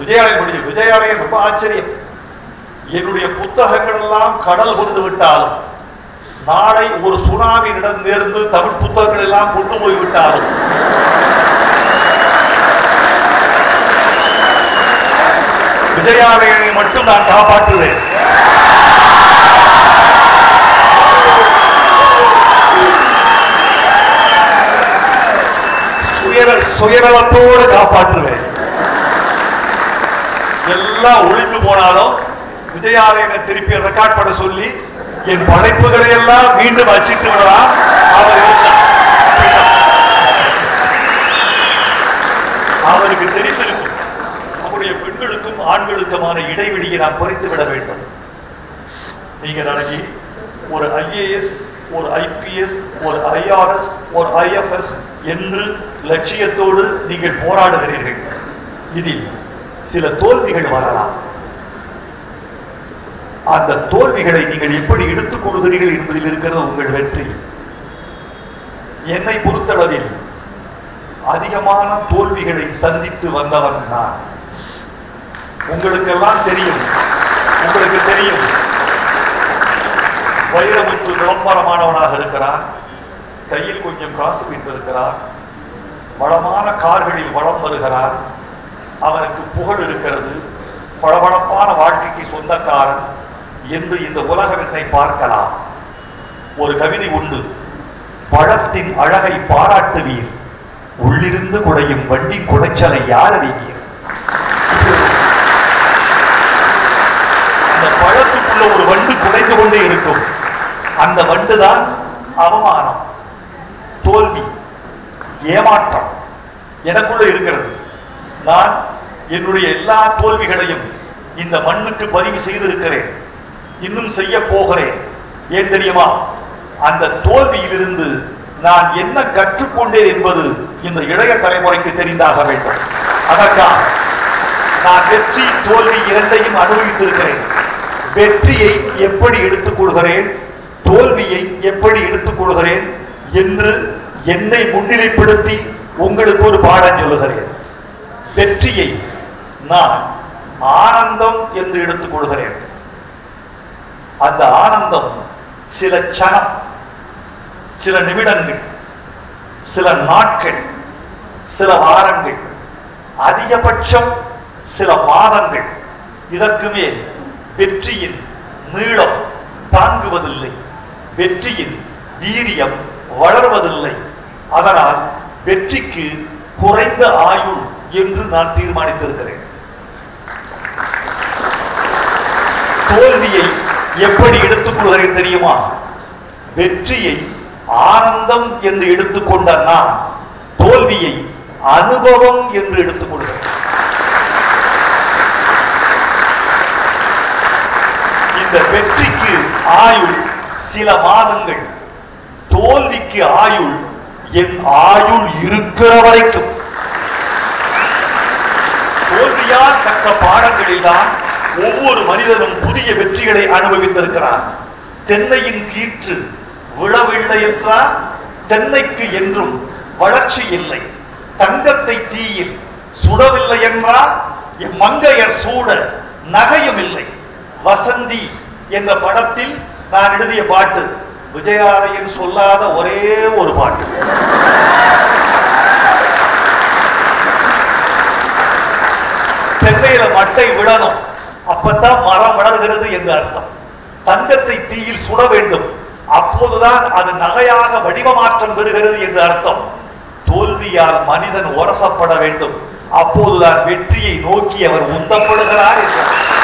விஜயாலயம் படிச்சு விஜயாலயம் ரொம்ப ஆச்சரியம் என்னுடைய புத்தகங்கள் எல்லாம் கடல் கொண்டு விட்டாலும் நாளை ஒரு சுனாமி நடந்திருந்து தமிழ் புத்தகங்கள் எல்லாம் கொண்டு போய் விட்டாலும் விஜயாலயனை மட்டும் நான் காப்பாற்றுவேன் சுயர சுயநலத்தோடு காப்பாற்றுவேன் எல்லாம் ஒழிந்து போனாலும் விஜயாலயனை திருப்பி ரெக்கார்ட் பண்ண சொல்லி என் படைப்புகளை எல்லாம் மீண்டும் அச்சிட்டு விடலாம் அவர் இருந்தார். அவருக்கு தெரிந்திருக்கும் நம்முடைய பெண்களுக்கும் ஆண்களுக்குமான இடைவெளியை நாம் குறைத்து விட வேண்டும் நீங்க நாளைக்கு ஒரு ஐஏஎஸ் ஒரு ஐபிஎஸ் ஒரு ஐஆர்எஸ் ஒரு ஐஎஃப்எஸ் என்று லட்சியத்தோடு நீங்கள் போராடுகிறீர்கள் இதில் சில தோல்விகள் வரலாம் அந்த தோல்விகளை நீங்கள் எப்படி எடுத்துக் கொள்கிறீர்கள் என்பதில் இருக்கிறது உங்கள் வெற்றி என்னை பொறுத்தளவில் அதிகமான தோல்விகளை சந்தித்து வந்தவன் நான் உங்களுக்கெல்லாம் தெரியும் உங்களுக்கு தெரியும் வைரமுத்து விளம்பரமானவனாக இருக்கிறான் கையில் கொஞ்சம் காசு வைத்திருக்கிறான் வளமான கார்களில் வளம் வருகிறான் அவனுக்கு புகழ் இருக்கிறது பளபளப்பான வாழ்க்கைக்கு சொந்தக்காரன் என்று இந்த உலகம் என்னை பார்க்கலாம் ஒரு கவிதை உண்டு பழத்தின் அழகை பாராட்டுவீர் உள்ளிருந்து குடையும் வண்டி குடைச்சலை யார் அறிவீர் அந்த பழத்துக்குள்ள ஒரு வண்டு குடைந்து கொண்டே இருக்கும் அந்த வண்டு தான் அவமானம் தோல்வி ஏமாற்றம் எனக்குள்ள இருக்கிறது நான் என்னுடைய எல்லா தோல்விகளையும் இந்த மண்ணுக்கு பதிவு செய்திருக்கிறேன் இன்னும் செய்ய போகிறேன் ஏன் தெரியுமா அந்த தோல்வியிலிருந்து நான் என்ன கற்றுக்கொண்டேன் என்பது இந்த இளைய தலைமுறைக்கு தெரிந்தாக வேண்டும் அதற்காக நான் வெற்றி தோல்வி இரண்டையும் அனுபவித்திருக்கிறேன் வெற்றியை எப்படி எடுத்துக் கொள்கிறேன் தோல்வியை எப்படி எடுத்துக் கொள்கிறேன் என்று என்னை முன்னிலைப்படுத்தி உங்களுக்கு ஒரு பாடம் சொல்லுகிறேன் வெற்றியை நான் ஆனந்தம் என்று எடுத்துக் கொள்கிறேன் அந்த ஆனந்தம் சில சனம் சில நிமிடங்கள் சில நாட்கள் சில வாரங்கள் அதிகபட்சம் சில மாதங்கள் இதற்கு மேல் வெற்றியின் நீளம் தாங்குவதில்லை வெற்றியின் வீரியம் வளர்வதில்லை அதனால் வெற்றிக்கு குறைந்த ஆயுள் என்று நான் தீர்மானித்திருக்கிறேன் தோல்வியை எப்படி எடுத்துக்கொள்கிறேன் தெரியுமா வெற்றியை ஆனந்தம் என்று எடுத்துக்கொண்ட நான் தோல்வியை அனுபவம் என்று எடுத்துக்கொள்கிறேன் இந்த வெற்றிக்கு ஆயுள் சில மாதங்கள் தோல்விக்கு ஆயுள் என் ஆயுள் இருக்கிற வரைக்கும் தோல்வியால் கற்ற பாடங்களில்தான் ஒவ்வொரு மனிதனும் புதிய வெற்றிகளை அனுபவித்திருக்கிறான் தென்னையின் கீற்று விழவில்லை என்றால் தென்னைக்கு என்றும் வளர்ச்சி இல்லை தங்கத்தை தீயில் சுடவில்லை என்றால் மங்கையர் சூட நகையும் இல்லை வசந்தி என்ற படத்தில் நான் எழுதிய பாட்டு விஜயாலயன் சொல்லாத ஒரே ஒரு பாட்டு தென்னையில மட்டை விழணும் அப்பதான் மரம் வளர்கிறது என்று அர்த்தம் தங்கத்தை தீயில் சுட வேண்டும் அப்போதுதான் அது நகையாக வடிவமாற்றம் பெறுகிறது என்று அர்த்தம் தோல்வியால் மனிதன் உரசப்பட வேண்டும் அப்போதுதான் வெற்றியை நோக்கி அவர் உந்தப்படுகிறார் என்று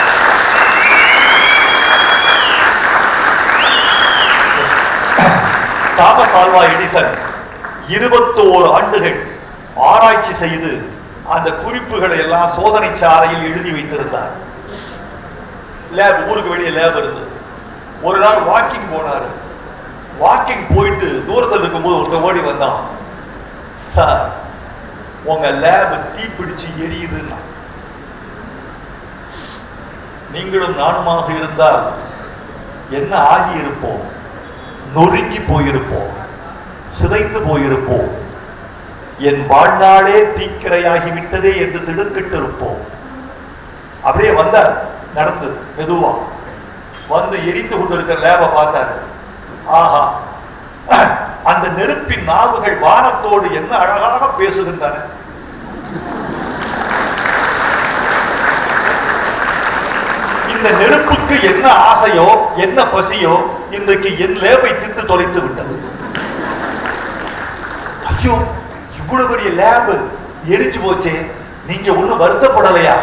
தாமஸ் ஆல்வா எடிசன் இருபத்தோரு ஆண்டுகள் ஆராய்ச்சி செய்து அந்த குறிப்புகளை எல்லாம் சோதனை சாலையில் எழுதி வைத்திருந்தார் லேப் ஊருக்கு வெளியே லேப் இருந்தது ஒரு நாள் வாக்கிங் போனாரு வாக்கிங் போயிட்டு தூரத்தில் இருக்கும்போது ஒருத்தன் ஓடி வந்தான் சார் உங்க லேப் தீப்பிடிச்சு எரியுதுன்னா நீங்களும் நானுமாக இருந்தால் என்ன ஆகி இருப்போம் நொறுங்கி போயிருப்போம் சிதைந்து போயிருப்போம் என் வாழ்நாளே தீக்கிரையாகி விட்டதே என்று திடுக்கிட்டு இருப்போம் அப்படியே வந்தார் நடந்து மெதுவா வந்து எரிந்து கொண்டிருக்கிற லேப பார்த்தாரு ஆஹா அந்த நெருப்பின் நாவுகள் வானத்தோடு என்ன அழகாக பேசுகின்றன இந்த நெருப்புக்கு என்ன ஆசையோ என்ன பசியோ இன்றைக்கு என் லேபை திட்டு தொலைத்து விட்டது ஐயோ இவ்வளவு பெரிய லேபு எரிஞ்சு போச்சே நீங்க ஒண்ணும் வருத்தப்படலையா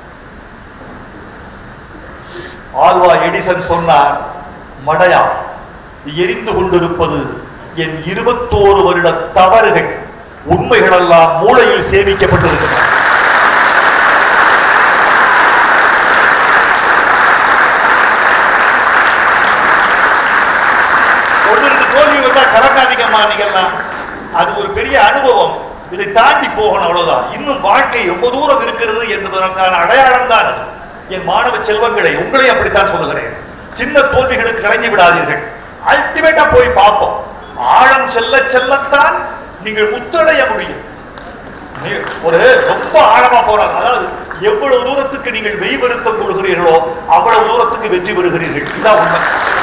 ஆல்வா எடிசன் சொன்னார் மடையா எரிந்து கொண்டிருப்பது என் இருபத்தோரு வருட தவறுகள் உண்மைகளெல்லாம் மூளையில் சேமிக்கப்பட்டிருக்கின்றன ஒன்று ரெண்டு தோல்வி வந்தா கலக்காதீங்கம்மா நீங்கெல்லாம் அது ஒரு பெரிய அனுபவம் இதை தாண்டி போகணும் அவ்வளவுதான் இன்னும் வாழ்க்கை ரொம்ப தூரம் இருக்கிறது என்பதற்கான அடையாளம் தான் அது என் மாணவ செல்வங்களை உங்களை அப்படித்தான் சொல்லுகிறேன் சின்ன தோல்விகளுக்கு கலங்கி விடாதீர்கள் அல்டிமேட்டா போய் பார்ப்போம் ஆழம் செல்ல செல்லத்தான் நீங்கள் முத்தடைய முடியும் நீ- ஒரு ரொம்ப ஆழமா போறாங்க அதாவது எவ்வளவு தூரத்துக்கு நீங்கள் மெய் வருத்தம் கொள்கிறீர்களோ அவ்வளவு தூரத்துக்கு வெற்றி பெறுகிறீர்கள் இதான் உண்மை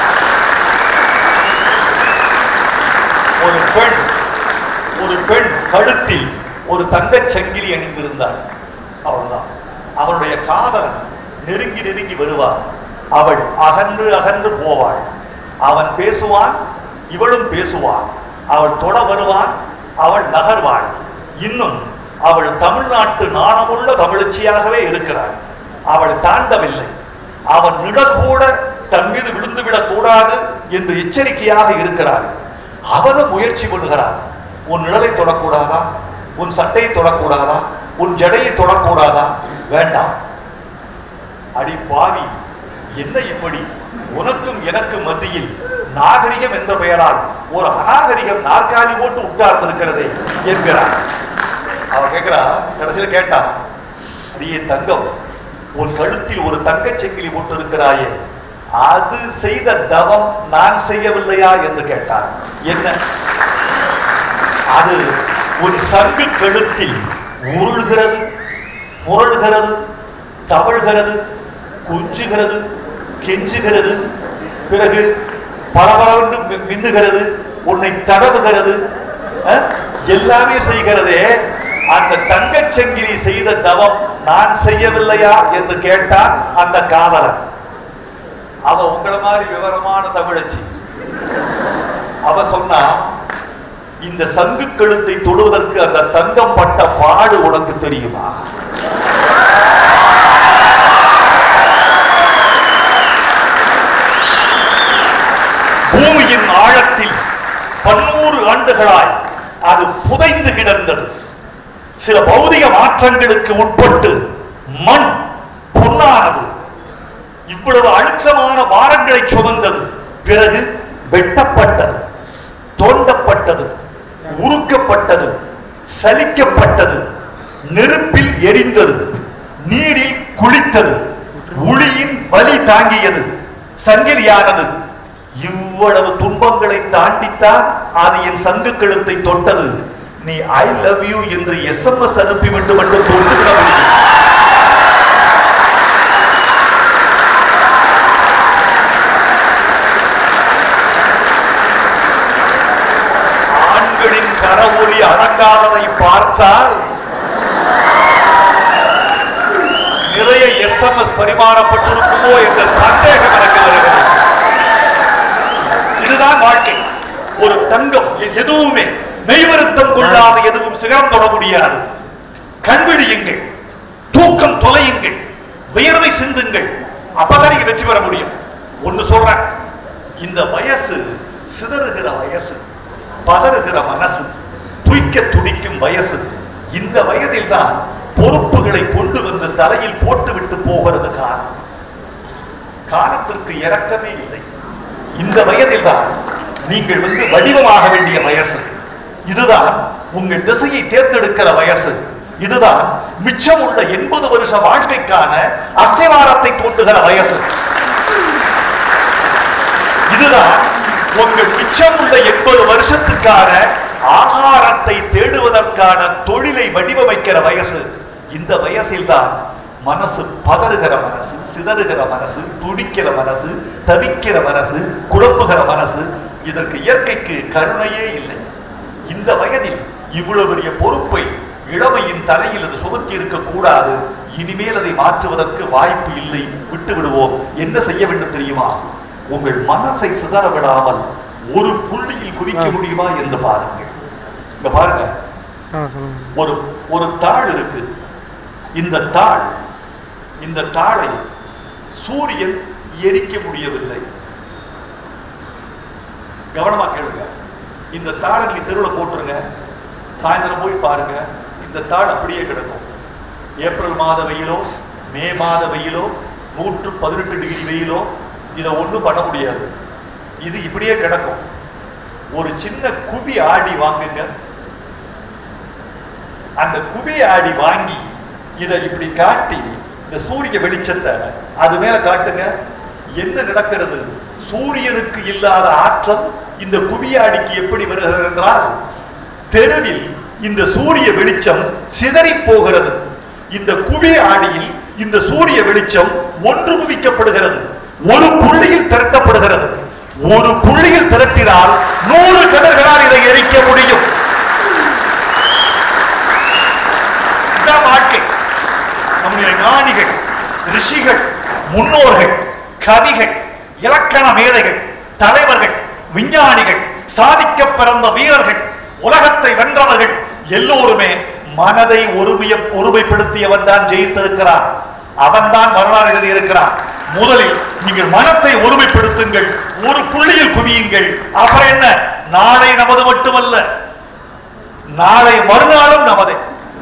ஒரு பெண் ஒரு பெண் கழுத்தில் ஒரு தங்கச் சங்கிலி அணிந்திருந்தாள் அவள்தான் அவளுடைய காதலன் நெருங்கி நெருங்கி வருவார் அவள் அகன்று அகன்று போவாள் அவன் பேசுவான் இவளும் பேசுவாள் அவள் தொட வருவான் அவள் நகர்வாள் இன்னும் அவள் தமிழ்நாட்டு நாணமுள்ள தமிழச்சியாகவே இருக்கிறாள் அவள் தாண்டவில்லை அவன் நிழல் கூட தன் மீது விழுந்துவிடக் கூடாது என்று எச்சரிக்கையாக இருக்கிறாள் அவனும் முயற்சி பண்ணுகிறான் உன் நிழலை தொடக்கூடாதா உன் சட்டையை தொடக்கூடாதா உன் ஜடையை தொடக்கூடாதா வேண்டாம் அடி பாவி என்ன இப்படி உனக்கும் எனக்கும் மத்தியில் நாகரிகம் என்ற பெயரால் ஒரு அநாகரிகம் நாற்காலி போட்டு உட்கார்ந்திருக்கிறதே என்கிறார் அவன் கேட்கிறா கடைசியில் கேட்டான் அடியே தங்கம் உன் கழுத்தில் ஒரு தங்கச் செக்கிலி போட்டு இருக்கிறாயே அது செய்த தவம் நான் செய்யவில்லையா என்று கேட்டான் என்ன அது உன் சங்கு கழுத்தில் உருள்கிறது புரள்கிறது தவழ்கிறது கொஞ்சுகிறது கெஞ்சுகிறது பிறகு பரபரவென்று மி- மின்னுகிறது உன்னை தடவுகிறது அஹ், எல்லாமே செய்கிறதே அந்த தங்கச் சங்கிலி செய்த தவம் நான் செய்யவில்லையா என்று கேட்டான் அந்த காதலன் அவ உங்களை மாதிரி விவரமான தமிழச்சி அவ சொன்னா இந்த சங்கு கழுத்தை தொடுவதற்கு அந்த தங்கம் பட்ட பாடு உனக்கு தெரியுமா பூமியின் ஆழத்தில் பன்னூறு ஆண்டுகளாய் அது புதைந்து கிடந்தது சில பௌதிக மாற்றங்களுக்கு உட்பட்டு மண் பொன்னானது இவ்வளவு அழுத்தமான பாரங்களை சுமந்தது பிறகு வெட்டப்பட்டது தோண்டப்பட்டது உருக்கப்பட்டது சலிக்கப்பட்டது நெருப்பில் எரிந்தது நீரில் குளித்தது உளியின் வலி தாங்கியது சங்கிலியானது இவ்வளவு துன்பங்களை தாண்டித்தான் அது என் சங்கு கழுத்தை தொட்டது நீ ஐ லவ் யூ என்று எஸ்எம்எஸ் அனுப்பிவிட்டு மட்டும் தொட்டுவிட முடியும் ஆண்களின் கரவொலி அடங்காததை பார்த்தால் நிறைய எஸ்எம்எஸ் பரிமாறப்பட்டிருக்குமோ என்ற சந்தேகம் எனக்கு வருகிறது இதுதான் வாழ்க்கை ஒரு தங்கம் எ- எதுவுமே மெய்வருத்தம் கொள்ளாத எதுவும் சிகரம் தொட முடியாது கண்விழியுங்கள் தூக்கம் தொலையுங்கள் வியர்வை சிந்துங்கள் அப்பதான் நீங்க வெற்றி பெற முடியும் ஒண்ணு சொல்றேன் இந்த வயசு சிதறுகிற வயசு பதறுகிற மனசு துய்க்க துடிக்கும் வயசு இந்த வயதில் தான் பொறுப்புகளை கொண்டு வந்து தலையில் போட்டுவிட்டு போகிறது காலம் காலத்திற்கு இரக்கமே இல்லை இந்த வயதில் தான் நீங்கள் வந்து வடிவமாக வேண்டிய வயசு இதுதான் உங்கள் திசையை தேர்ந்தெடுக்கிற வயசு இதுதான் மிச்சம் உள்ள எண்பது வருஷ வாழ்க்கைக்கான அஸ்திவாரத்தை தோன்றுகிற வயசு இதுதான் உங்கள் மிச்சம் உள்ள எண்பது வருஷத்துக்கான ஆகாரத்தை தேடுவதற்கான தொழிலை வடிவமைக்கிற வயசு இந்த வயசில் தான் மனசு பதறுகிற மனசு சிதறுகிற மனசு துடிக்கிற மனசு தவிக்கிற மனசு குழம்புகிற மனசு இதற்கு இயற்கைக்கு கருணையே இல்லை இந்த வயதில் இவ்வளவு பெரிய பொறுப்பை இளமையின் தலையில் அது சுமத்தி இருக்க கூடாது இனிமேல் அதை மாற்றுவதற்கு வாய்ப்பு இல்லை விட்டு விடுவோம் என்ன செய்ய வேண்டும் தெரியுமா உங்கள் மனசை சிதற விடாமல் ஒரு புள்ளியில் குவிக்க முடியுமா என்று பாருங்கள் இங்க பாருங்க ஆ சொல்லுங்க ஒரு ஒரு தாள் இருக்கு இந்த தாள் இந்த தாளை சூரியன் எரிக்க முடியவில்லை கவனமா கேளுங்க இந்த தாளை நீங்க தெருவில் போட்டுருங்க சாயந்தரம் போய் பாருங்க இந்த தாள் அப்படியே கிடக்கும் ஏப்ரல் மாத வெயிலோ மே மாத வெயிலோ நூற்று பதினெட்டு டிகிரி வெயிலோ இதை ஒண்ணும் பண்ண முடியாது இது இப்படியே கிடக்கும் ஒரு சின்ன குவி ஆடி வாங்குங்க அந்த குவி ஆடி வாங்கி இதை இப்படி காட்டி இந்த சூரிய வெளிச்சத்தை அது மேல காட்டுங்க என்ன நடக்கிறது சூரியனுக்கு இல்லாத ஆற்றல் இந்த குவியாடிக்கு எப்படி வருகிறது என்றால் தெருவில் இந்த சூரிய வெளிச்சம் சிதறி போகிறது இந்த குவி ஆடியில் இந்த சூரிய வெளிச்சம் ஒன்று குவிக்கப்படுகிறது ஒரு புள்ளியில் திரட்டப்படுகிறது ஒரு புள்ளியில் திரட்டினால் நூறு கதிர்களால் இதை எரிக்க முடியும் இதுதான் வாழ்க்கை நம்முடைய ஞானிகள் ரிஷிகள் முன்னோர்கள் கவிகள் இலக்கண மேதைகள் தலைவர்கள் விஞ்ஞானிகள் சாதிக்க பிறந்த வீரர்கள் உலகத்தை வென்றவர்கள் எல்லோருமே மனதை ஒருமைய ஒருமைப்படுத்தியவன் தான் ஜெயித்திருக்கிறான் அவன் தான் வரலாறு எழுதியிருக்கிறான் முதலில் நீங்கள் மனத்தை ஒருமைப்படுத்துங்கள் ஒரு புள்ளியில் குவியுங்கள் அப்புறம் என்ன நாளை நமது மட்டுமல்ல நாளை மறுநாளும் நமதே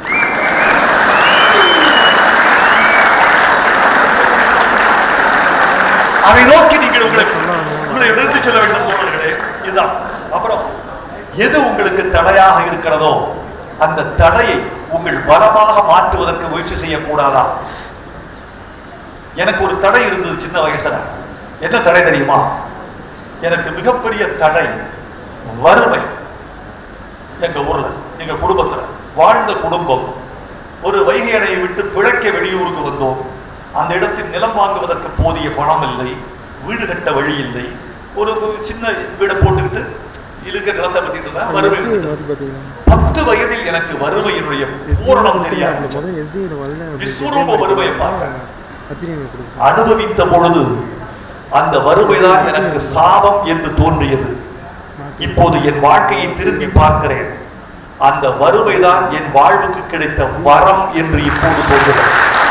அதை நோக்கி நீங்கள் உங்களை உங்களை எடுத்துச் செல்ல வேண்டும் தோழர்களே இதுதான் அப்புறம் எது உங்களுக்கு தடையாக இருக்கிறதோ அந்த தடையை உங்கள் பலமாக மாற்றுவதற்கு முயற்சி செய்யக்கூடாதா எனக்கு ஒரு தடை இருந்தது சின்ன வயசுல என்ன தடை தெரியுமா எனக்கு மிகப்பெரிய தடை வறுமை எங்க ஊர்ல எங்க குடும்பத்துல வாழ்ந்த குடும்பம் ஒரு வைகை அணையை விட்டு பிழைக்க வெளியூருக்கு வந்தோம் அந்த இடத்தில் நிலம் வாங்குவதற்கு போதிய பணம் இல்லை வீடு கட்ட வழி இல்லை ஒரு ஒரு சின்ன வீடை போட்டுக்கிட்டு இருக்க நிலத்தை பத்திட்டு தான் வறுமை எஸ்டியில் இருந்தது. வந்து பார்த்தீங்கன்னா பத்து வயதில் எனக்கு வறுமையினுடைய பூரணம் தெரிய ஆரம்பிச்சது முதல் எஸ்டியில் வரல விஸ்வரூப வறுமையை பார்த்தேன் அச்சினியை கொடுக்கும் அனுபவித்த பொழுது அந்த வறுமைதான் எனக்கு சாபம் என்று தோன்றியது இப்போது என் வாழ்க்கையை திரும்பி பார்க்கிறேன் அந்த வறுமைதான் என் வாழ்வுக்கு கிடைத்த வரம் என்று இப்போது தோன்றுகிறது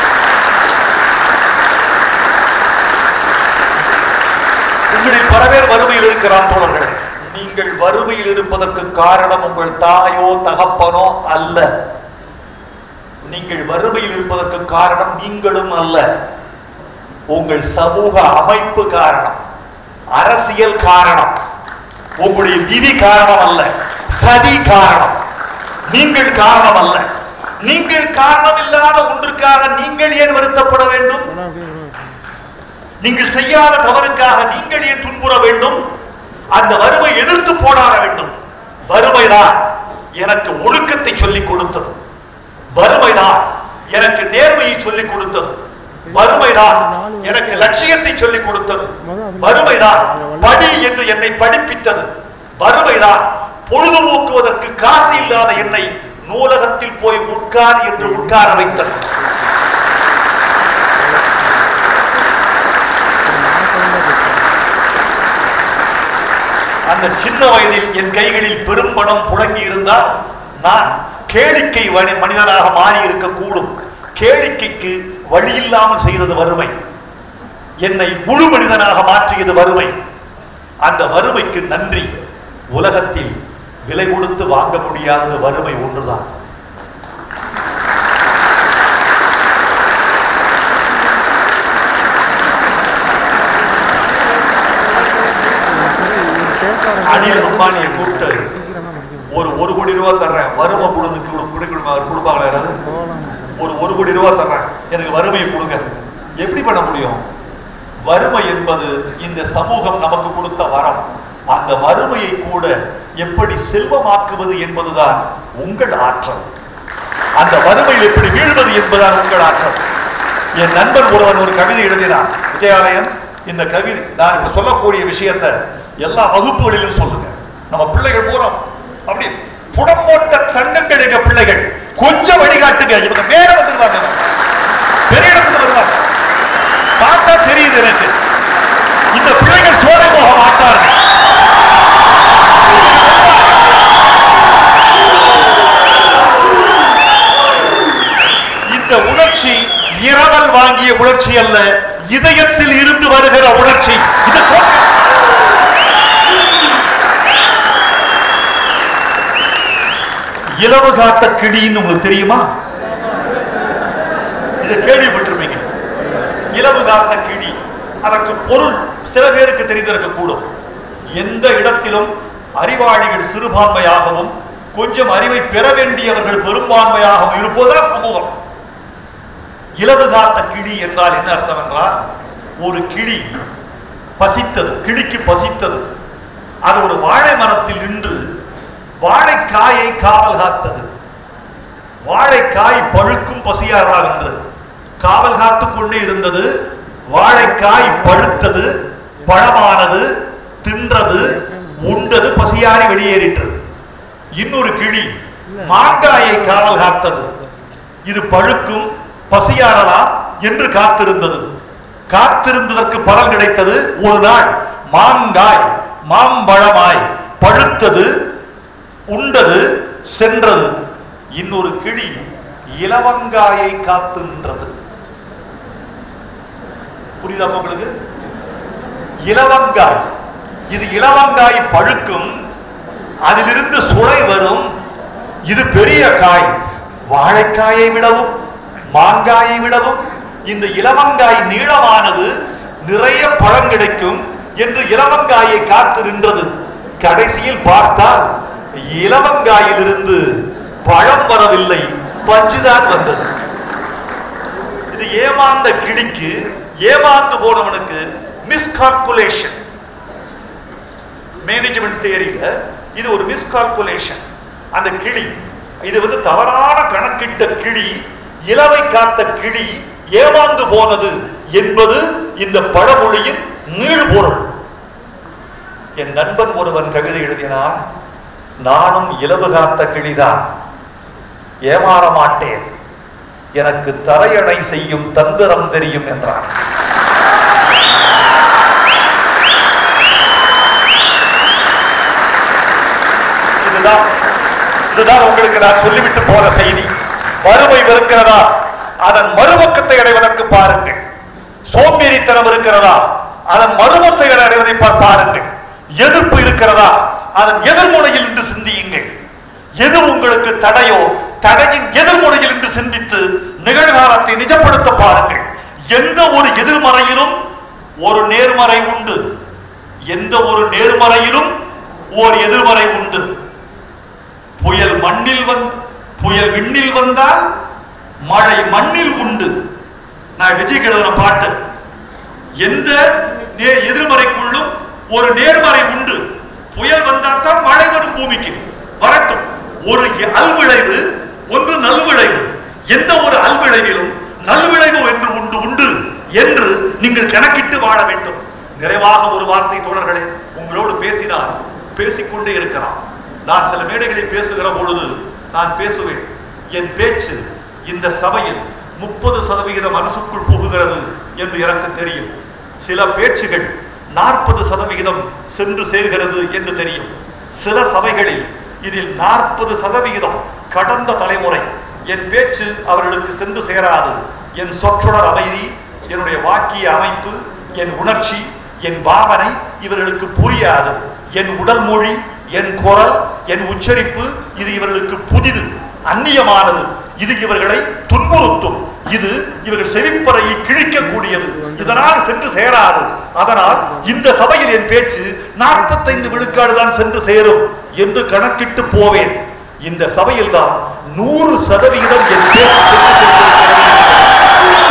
உங்களில் பல பேர் வறுமையில் இருக்கிறான் தோழர்களே நீங்கள் வறுமையில் இருப்பதற்கு காரணம் உங்கள் தாயோ தகப்பனோ அல்ல நீங்கள் வறுமையில் இருப்பதற்கு காரணம் நீங்களும் அல்ல உங்கள் சமூக அமைப்பு காரணம் அரசியல் காரணம் உங்களுடைய விதி காரணம் அல்ல சதி காரணம் நீங்கள் காரணம் அல்ல நீங்கள் காரணம் இல்லாத ஒன்றுக்காக நீங்கள் ஏன் வருத்தப்பட வேண்டும் ஆனால் அப்படியே வரும். நீங்கள் செய்யாத தவறுக்காக நீங்கள் ஏன் துன்புற வேண்டும் அந்த வறுமை எதிர்த்து போராட வேண்டும் வறுமைதான் எனக்கு ஒழுக்கத்தை சொல்லிக் கொடுத்தது வறுமைதான் எனக்கு நேர்மையை சொல்லிக் கொடுத்தது வறுமைதான் எனக்கு லட்சியத்தை சொல்லிக் கொடுத்தது வறுமைதான் படி என்று என்னை படிப்பித்தது வறுமைதான் பொழுதுபோக்குவதற்கு காசு இல்லாத என்னை நூலகத்தில் போய் உட்கார் என்று உட்கார வைத்தது அந்த சின்ன வயதில் என் கைகளில் பெரும் பணம் புழங்கி இருந்தால் நான் கேளிக்கை வனி- மனிதனாக மாறி இருக்கக்கூடும் கேளிக்கைக்கு வழியில்லாமல் செய்தது வறுமை என்னை முழு மனிதனாக மாற்றியது வறுமை அந்த வறுமைக்கு நன்றி உலகத்தில் விலை கொடுத்து வாங்க முடியாதது வறுமை ஒன்றுதான் சரி, இது பேசாத அனில் அம்பானியை கூப்பிட்டு சீக்கிரமா முடிக்கணும். ஒரு ஒரு கோடி ரூபாய் தர்றேன் வறுமை கொடுங்க குடி கொடுப்பாங்களா யாராவது போகலாம் ஒரு ஒரு கோடி ரூபாய் தர்றேன் எனக்கு வறுமையை கொடுங்க எப்படி பண்ண முடியும் வறுமை என்பது இந்த சமூகம் நமக்கு கொடுத்த வரம் அந்த வறுமையை கூட எப்படி செல்வமாக்குவது என்பதுதான் உங்கள் ஆற்றல் அந்த வறுமையில் எப்படி வீழ்வது என்பதுதான் உங்கள் ஆற்றல் என் நண்பன் ஒருவன் ஒரு கவிதை எழுதினான் விஜயாலயன் இந்த கவிதை நான் இப்ப சொல்லக்கூடிய விஷயத்தை எல்லா வகுப்புகளிலும் சொல்லுங்க நம்ம பிள்ளைகள் பூரா அப்படி புடம் போட்ட தங்கங்கள் எங்க பிள்ளைகள் கொஞ்சம் வழிகாட்டுங்க இவங்க மேல வந்துருவாங்க பெரிய இடத்துல வருவாங்க பார்த்தா தெரியுது எனக்கு இந்த பிள்ளைகள் சோலை போக மாட்டார்கள் இந்த உணர்ச்சி இரவல் வாங்கிய உணர்ச்சி அல்ல இதயத்தில் இருந்து வருகிற உணர்ச்சி இது தோற்றம். இலவு காத்த கிளின்னு உங்களுக்கு தெரியுமா இதை கேள்விப்பட்டிருப்பீங்க இலவு காத்த கிளி அதற்கு பொருள் சில பேருக்கு தெரிந்திருக்க கூடும் எந்த இடத்திலும் அறிவாளிகள் சிறுபான்மையாகவும் கொஞ்சம் அறிவை பெற வேண்டியவர்கள் பெரும்பான்மையாகவும் இருப்பதுதான் சமூகம் இலவு காத்த கிளி என்றால் என்ன அர்த்தம் என்றால் ஒரு கிளி பசித்தது கிளிக்கு பசித்தது அது ஒரு வாழை மரத்தில் நின்று வாழைக்காயை காவல் காத்தது வாழைக்காய் பழுக்கும் பசியாரலாம் என்று காவல் காத்துக் கொண்டே இருந்தது வாழைக்காய் பழுத்தது பழமானது தின்றது உண்டது பசியாரி வெளியேறிற்று இன்னொரு கிளி மாங்காயை காவல் காத்தது இது பழுக்கும் பசியாறலாம் என்று காத்திருந்தது காத்திருந்ததற்கு பலன் கிடைத்தது ஒரு நாள் மாங்காய் மாம்பழமாய் பழுத்தது உண்டது சென்றது இன்னொரு கிளி இலவங்காயை காத்து நின்றது புரியுதா உங்களுக்கு இலவங்காய் இது இலவங்காய் பழுக்கும் அதிலிருந்து சுளை வரும் இது பெரிய காய் வாழைக்காயை விடவும் மாங்காயை விடவும் இந்த இலவங்காய் நீளமானது நிறைய பழம் கிடைக்கும் என்று இலவங்காயை காத்து நின்றது கடைசியில் பார்த்தால் இலவங்காயிலிருந்து பழம் வரவில்லை பஞ்சுதான் வந்தது இது ஏமாந்த கிளிக்கு ஏமாந்து போனவனுக்கு மிஸ்கால்குலேஷன் மேனேஜ்மெண்ட் தியரியில இது ஒரு மிஸ்கால்குலேஷன் அந்த கிளி இது வந்து தவறான கணக்கிட்ட கிளி இலவை காத்த கிளி ஏமாந்து போனது என்பது இந்த பழமொழியின் நீள்பொருள் என் நண்பன் ஒருவன் கவிதை எழுதினான் நானும் இலவு காத்த கிளிதான் ஏமாற மாட்டேன் எனக்கு தரையணை செய்யும் தந்திரம் தெரியும் என்றான் இதுதான் இதுதான் உங்களுக்கு நான் சொல்லிவிட்டு போன செய்தி வறுமை இருக்கிறதா அதன் மறுபக்கத்தை அடைவதற்கு பாருங்கள் சோம்பேறித்தனம் இருக்கிறதா அதன் மறுபத்தை அடைவதை பா- பாருங்கள் எதிர்ப்பு இருக்கிறதா அதன் எதிர்முனையில் இன்று சிந்தியுங்கள் எது உங்களுக்கு தடையோ தடையின் எதிர்முனையில் என்று சிந்தித்து நிகழ்காலத்தை நிஜப்படுத்த பாருங்கள் எந்த ஒரு எதிர்மறையிலும் ஒரு நேர்மறை உண்டு எந்த ஒரு நேர்மறையிலும் ஓர் எதிர்மறை உண்டு புயல் மண்ணில் வந்து புயல் விண்ணில் வந்தால் மழை மண்ணில் உண்டு நான் விஜய் எழுதின பாட்டு எந்த நே- எதிர்மறைக்குள்ளும் ஒரு நேர்மறை உண்டு புயல் வந்தால் தான் மழை வரும் பூமிக்கு வரட்டும் ஒரு எ- அல்விளைவு ஒன்று நல்விளைவு எந்த ஒரு அல்விளைவிலும் நல்விளைவு என்று உண்டு உண்டு என்று நீங்கள் கணக்கிட்டு வாழ வேண்டும் நிறைவாக ஒரு வார்த்தை தோழர்களே உங்களோடு பேசினால் பேசிக்கொண்டே இருக்கலாம் நான் சில மேடைகளில் பேசுகிற பொழுது நான் பேசுவேன் என் பேச்சு இந்த சபையில் முப்பது சதவிகித மனசுக்குள் புகுகிறது என்று எனக்கு தெரியும் சில பேச்சுகள் நாற்பது சதவிகிதம் சென்று சேர்கிறது என்று தெரியும் சில சபைகளில் இதில் நாற்பது சதவிகிதம் கடந்த தலைமுறை என் பேச்சு அவர்களுக்கு சென்று சேராது என் சொற்றொடர் அமைதி என்னுடைய வாக்கிய அமைப்பு என் உணர்ச்சி என் பாவனை இவர்களுக்கு புரியாது என் உடல் மொழி என் குரல் என் உச்சரிப்பு இது இவர்களுக்கு புதிது அந்நியமானது இது இவர்களை துன்புறுத்தும் இது இவர்கள் செவிப்பறையை கிழிக்கக்கூடியது இதனால் சென்று சேராது அதனால் இந்த சபையில் என் பேச்சு நாற்பத்தைந்து விழுக்காடு தான் சென்று சேரும் என்று கணக்கிட்டு போவேன் இந்த சபையில் தான் நூறு சதவிகிதம் என் பேச்சு சென்று சேர்ந்திருக்கிறது.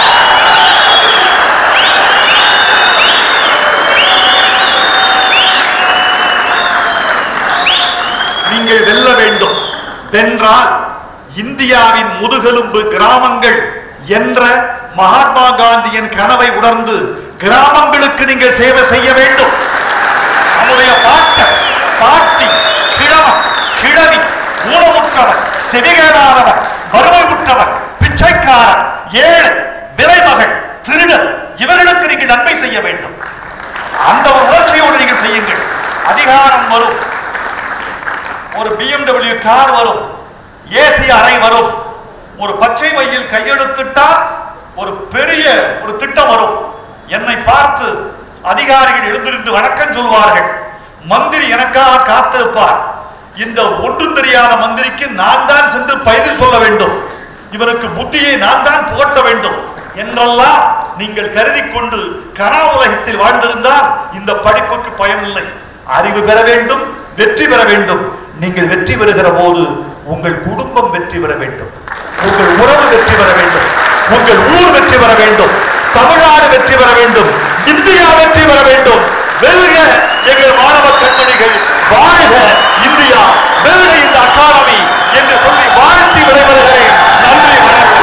நீங்கள் வெல்ல வேண்டும் வென்றால் இந்தியாவின் முதுகெலும்பு கிராமங்கள் என்ற மகாத்மா காந்தியின் கனவை உணர்ந்து கிராமங்களுக்கு நீங்கள் சேவை செய்ய வேண்டும் நம்முடைய பாட்ட பாட்டி கிழவன் கிழவி ஊனமுற்றவன் செவிகேடாதவன் வறுமை உற்றவன் பிச்சைக்காரன் ஏழை விலைமகள் திருடன் இவர்களுக்கு நீங்கள் நன்மை செய்ய வேண்டும் அந்த ஒரு உணர்ச்சியோடு நீங்கள் செய்யுங்கள் அதிகாரம் வரும் ஒரு BMW கார் வரும் ஏசி அறை வரும் ஒரு பச்சை மையில் கையெழுத்திட்டால் ஒரு பெரிய ஒரு திட்டம் வரும் என்னை பார்த்து அதிகாரிகள் எழுந்திருந்து வணக்கம் சொல்வார்கள் மந்திரி எனக்காக காத்திருப்பார் இந்த ஒன்றும் தெரியாத மந்திரிக்கு நான் தான் சென்று பயிர் சொல்ல வேண்டும் இவருக்கு புத்தியை நான் தான் புகட்ட வேண்டும் என்றெல்லாம் நீங்கள் கருதி கொண்டு கனா உலகத்தில் வாழ்ந்திருந்தால் இந்த படிப்புக்கு பயனில்லை அறிவு பெற வேண்டும் வெற்றி பெற வேண்டும் நீங்கள் வெற்றி பெறுகிற போது உங்கள் குடும்பம் வெற்றி பெற வேண்டும் உங்கள் உறவு வெற்றி பெற வேண்டும் உங்கள் ஊர் வெற்றி பெற வேண்டும் தமிழ்நாடு வெற்றி பெற வேண்டும் இந்தியா வெற்றி பெற வேண்டும் வெல்க எங்கள் மாணவ கண்மணிகள் வாழ்க இந்தியா வெல்க இந்த அகாடமி என்று சொல்லி வாழ்த்தி விடைபெறுகிறேன் நன்றி வணக்கம்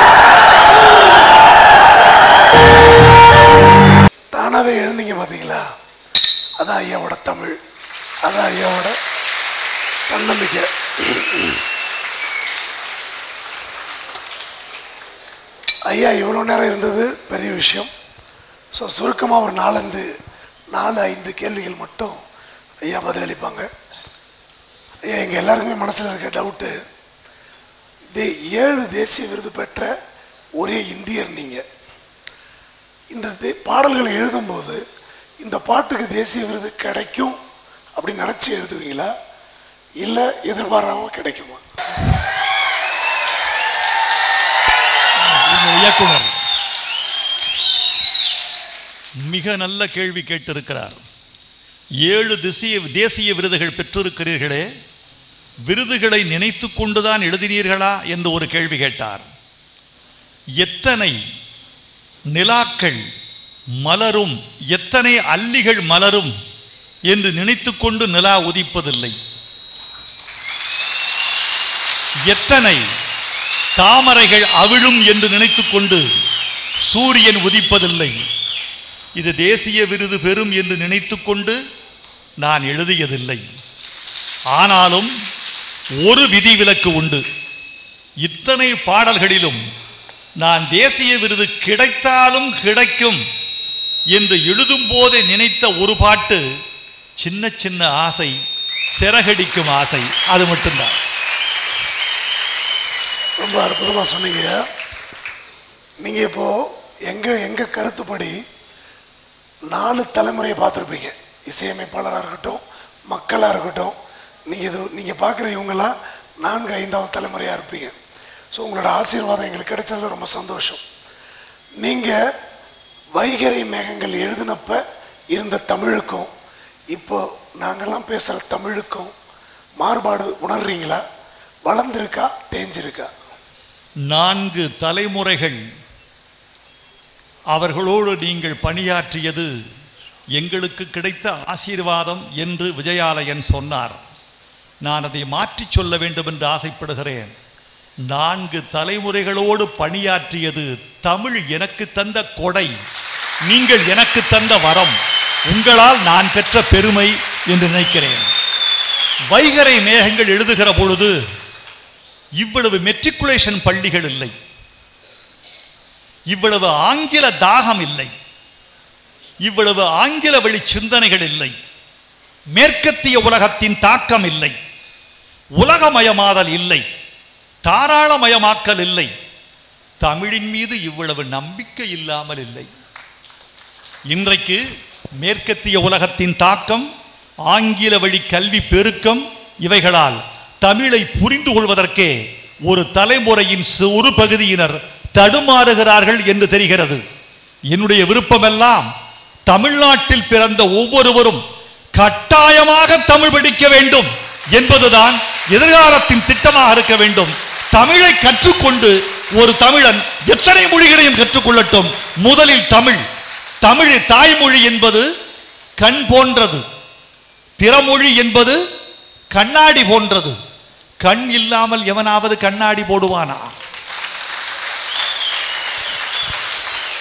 தானாகவே எழுந்தீங்க பார்த்தீங்களா அதான் ஐயாவோட தமிழ் அதான் ஐயாவோட தன்னம்பிக்கை ஐயா இவ்வளோ நேரம் இருந்தது பெரிய விஷயம் ஸோ சுருக்கமாக ஒரு நாலந்து நாலு ஐந்து கேள்விகள் மட்டும் ஐயா பதிலளிப்பாங்க ஐயா எங்கள் எல்லாருக்குமே மனசில் இருக்க டவுட்டு தே ஏழு தேசிய விருது பெற்ற ஒரே இந்தியர் நீங்கள் இந்த தே- பாடல்களை எழுதும்போது இந்த பாட்டுக்கு தேசிய விருது கிடைக்கும் அப்படின்னு நினச்சி எழுதுவீங்களா இல்லை எதிர்பாராம கிடைக்குமா இந்த இயக்குனர் மிக நல்ல கேள்வி கேட்டிருக்கிறார் ஏழு திசிய தேசிய விருதுகள் பெற்றிருக்கிறீர்களே விருதுகளை நினைத்து கொண்டுதான் எழுதினீர்களா என்று ஒரு கேள்வி கேட்டார் எத்தனை நிலாக்கள் மலரும் எத்தனை அல்லிகள் மலரும் என்று நினைத்துக்கொண்டு நிலா உதிப்பதில்லை எத்தனை தாமரைகள் அவிழும் என்று நினைத்துக்கொண்டு சூரியன் உதிப்பதில்லை இது தேசிய விருது பெறும் என்று நினைத்துக்கொண்டு நான் எழுதியதில்லை ஆனாலும் ஒரு விதிவிலக்கு உண்டு இத்தனை பாடல்களிலும் நான் தேசிய விருது கிடைத்தாலும் கிடைக்கும் என்று எழுதும் போதே நினைத்த ஒரு பாட்டு சின்ன சின்ன ஆசை சிறகடிக்கும் ஆசை அது மட்டும்தான் ரொம்ப அற்புதமாக சொன்னீங்க நீங்கள் இப்போது எங்கள் எங்கள் கருத்துப்படி நாலு தலைமுறையை பார்த்துருப்பீங்க இசையமைப்பாளராக இருக்கட்டும் மக்களாக இருக்கட்டும் நீங்கள் இது நீங்கள் பார்க்குற இவங்கெல்லாம் நான்கு ஐந்தாவது தலைமுறையாக இருப்பீங்க ஸோ உங்களோட ஆசீர்வாதம் எங்களுக்கு கிடைச்சதுல ரொம்ப சந்தோஷம் நீங்கள் வைகரை மேகங்கள் எழுதினப்ப இருந்த தமிழுக்கும் இப்போ நாங்கெல்லாம் பேசுகிற தமிழுக்கும் மாறுபாடு உணர்றீங்களா வளர்ந்துருக்கா தேஞ்சிருக்கா நான்கு தலைமுறைகள் அவர்களோடு நீங்கள் பணியாற்றியது எங்களுக்கு கிடைத்த ஆசீர்வாதம் என்று விஜயாலயன் சொன்னார் நான் அதை மாற்றிச் சொல்ல வேண்டும் என்று ஆசைப்படுகிறேன் நான்கு தலைமுறைகளோடு பணியாற்றியது தமிழ் எனக்கு தந்த கொடை நீங்கள் எனக்கு தந்த வரம் உங்களால் நான் பெற்ற பெருமை என்று நினைக்கிறேன் வைகரை மேகங்கள் எழுதுகிற பொழுது இவ்வளவு மெட்ரிகுலேஷன் பள்ளிகள் இல்லை இவ்வளவு ஆங்கில தாகம் இல்லை இவ்வளவு ஆங்கில வழி சிந்தனைகள் இல்லை மேற்கத்திய உலகத்தின் தாக்கம் இல்லை உலகமயமாதல் இல்லை தாராளமயமாக்கல் இல்லை தமிழின் மீது இவ்வளவு நம்பிக்கை இல்லாமல் இல்லை இன்றைக்கு மேற்கத்திய உலகத்தின் தாக்கம் ஆங்கில வழி கல்வி பெருக்கம் இவைகளால் தமிழை புரிந்து கொள்வதற்கே ஒரு தலைமுறையின் சி- ஒரு பகுதியினர் தடுமாறுகிறார்கள் என்று தெரிகிறது என்னுடைய விருப்பமெல்லாம் தமிழ்நாட்டில் பிறந்த ஒவ்வொருவரும் கட்டாயமாக தமிழ் படிக்க வேண்டும் என்பதுதான் எதிர்காலத்தின் திட்டமாக இருக்க வேண்டும் தமிழை கற்றுக்கொண்டு ஒரு தமிழன் எத்தனை மொழிகளையும் கற்றுக்கொள்ளட்டும் முதலில் தமிழ் தமிழ் தாய்மொழி என்பது கண் போன்றது பிறமொழி என்பது கண்ணாடி போன்றது கண் இல்லாமல் எவனாவது கண்ணாடி போடுவானா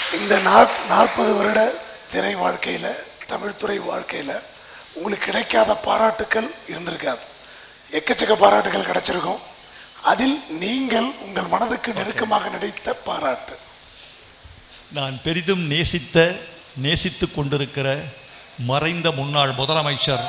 இந்த நாற் நாற்பது வருட திரை வாழ்க்கையில் தமிழ்துறை வாழ்க்கையில் உங்களுக்கு கிடைக்காத பாராட்டுக்கள் இருந்திருக்காது எக்கச்சக்க பாராட்டுகள் கிடைச்சிருக்கும் அதில் நீங்கள் உங்கள் மனதுக்கு நெருக்கமாக நடித்த பாராட்டு நான் பெரிதும் நேசித்த நேசித்துக் கொண்டிருக்கிற மறைந்த முன்னாள் முதலமைச்சர்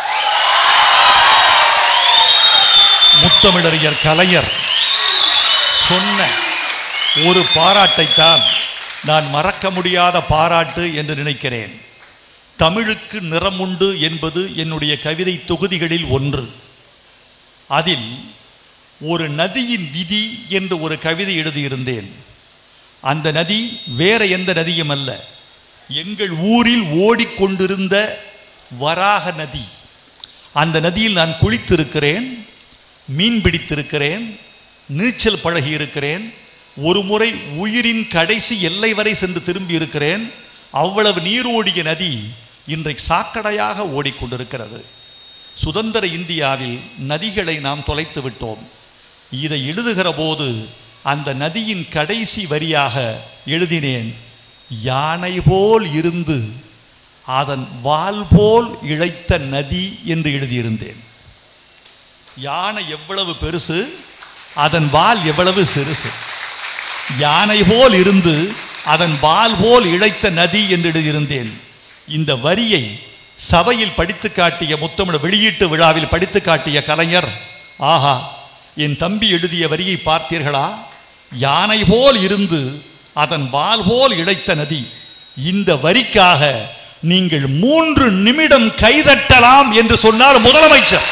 முத்தமிழறிஞர் கலைஞர் சொன்ன ஒரு பாராட்டைத்தான் நான் மறக்க முடியாத பாராட்டு என்று நினைக்கிறேன் தமிழுக்கு நிறம் உண்டு என்பது என்னுடைய கவிதை தொகுதிகளில் ஒன்று அதில் ஒரு நதியின் விதி என்று ஒரு கவிதை எழுதியிருந்தேன் அந்த நதி வேற எந்த நதியும் அல்ல எங்கள் ஊரில் ஓடிக்கொண்டிருந்த வராக நதி அந்த நதியில் நான் குளித்திருக்கிறேன் மீன் பிடித்திருக்கிறேன் நீச்சல் பழகி இருக்கிறேன் ஒரு முறை உயிரின் கடைசி எல்லை வரை சென்று திரும்பி இருக்கிறேன் அவ்வளவு நீரோடிய நதி இன்றைக்கு சாக்கடையாக ஓடிக்கொண்டிருக்கிறது சுதந்திர இந்தியாவில் நதிகளை நாம் தொலைத்து விட்டோம் இதை எழுதுகிற போது அந்த நதியின் கடைசி வரியாக எழுதினேன் யானை போல் இருந்து அதன் வால் போல் இழைத்த நதி என்று எழுதியிருந்தேன் யானை எவ்வளவு பெருசு அதன் வால் எவ்வளவு சிறுசு யானை போல் இருந்து அதன் வால் போல் இழைத்த நதி என்று எழுதியிருந்தேன் இந்த வரியை சபையில் படித்து காட்டிய முத்தமிழ் வெளியீட்டு விழாவில் படித்து காட்டிய கலைஞர் ஆஹா என் தம்பி எழுதிய வரியை பார்த்தீர்களா யானை போல் இருந்து அதன் வால் போல் இழைத்த நதி இந்த வரிக்காக நீங்கள் மூன்று நிமிடம் கைதட்டலாம் என்று சொன்னார் முதலமைச்சர்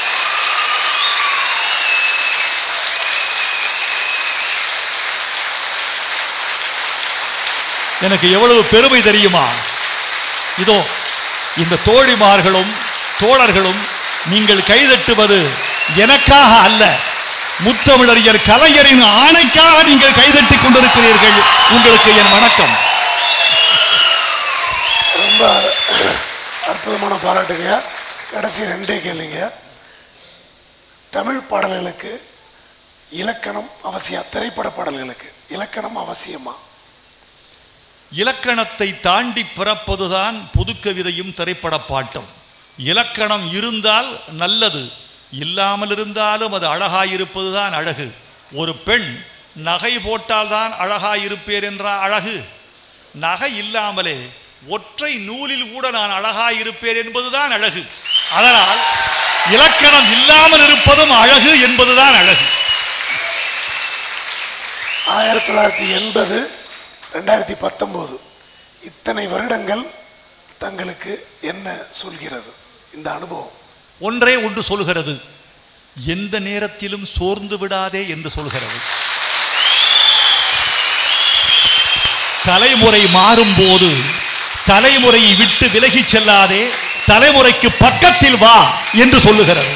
எனக்கு எவ்வளவு பெருமை தெரியுமா இதோ இந்த தோழிமார்களும் தோழர்களும் நீங்கள் கைதட்டுவது எனக்காக அல்ல முத்தமிழறிஞர் கலைஞரின் ஆணைக்காக நீங்கள் கைதட்டிக் கொண்டிருக்கிறீர்கள் உங்களுக்கு என் வணக்கம் ரொம்ப அற்புதமான பாராட்டுங்க கடைசி ரெண்டே கேளுங்க தமிழ் பாடல்களுக்கு இலக்கணம் அவசியம் திரைப்பட பாடல்களுக்கு இலக்கணம் அவசியமா இலக்கணத்தை தாண்டி பிறப்பதுதான் புதுக்கவிதையும் திரைப்பட பாட்டும் இலக்கணம் இருந்தால் நல்லது இல்லாமல் இருந்தாலும் அது அழகாயிருப்பதுதான் அழகு ஒரு பெண் நகை போட்டால்தான் அழகாயிருப்பேர் என்ற அழகு நகை இல்லாமலே ஒற்றை நூலில் கூட நான் அழகாயிருப்பேன் என்பதுதான் அழகு அதனால் இலக்கணம் இல்லாமல் இருப்பதும் அழகு என்பதுதான் அழகு ஆயிரத்தி தொள்ளாயிரத்தி எண்பது ரெண்டாயிரத்தி பத்தொம்போது இத்தனை வருடங்கள் தங்களுக்கு என்ன சொல்கிறது இந்த அனுபவம் ஒன்றே ஒன்று சொல்கிறது எந்த நேரத்திலும் சோர்ந்து விடாதே என்று சொல்கிறது தலைமுறை மாறும்போது தலைமுறையை விட்டு விலகிச் செல்லாதே தலைமுறைக்கு பக்கத்தில் வா என்று சொல்லுகிறது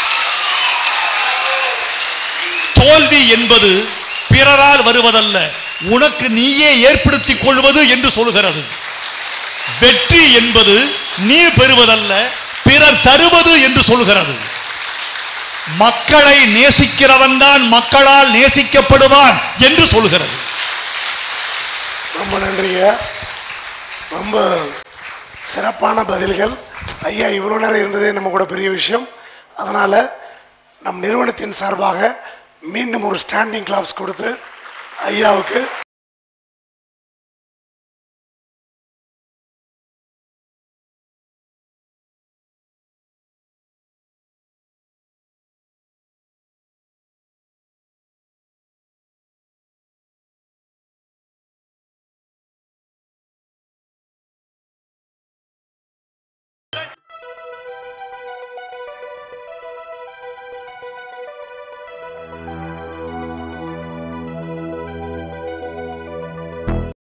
தோல்வி என்பது பிறரால் வருவதல்ல உனக்கு நீயே ஏற்படுத்திக் கொள்வது என்று சொல்கிறது வெற்றி என்பது நீ பெறுவதல்ல பிறர் தருவது என்று சொல்கிறது மக்களை நேசிக்கிறவன் தான் மக்களால் நேசிக்கப்படுவான் என்று சொல்கிறது ரொம்ப நன்றிங்க ரொம்ப சிறப்பான பதில்கள் ஐயா இவ்வளோ நேரம் இருந்ததே நம்ம கூட பெரிய விஷயம் அதனால நம் நிறுவனத்தின் சார்பாக மீண்டும் ஒரு ஸ்டாண்டிங் கிளாப்ஸ் கொடுத்து ஐயாவுக்கு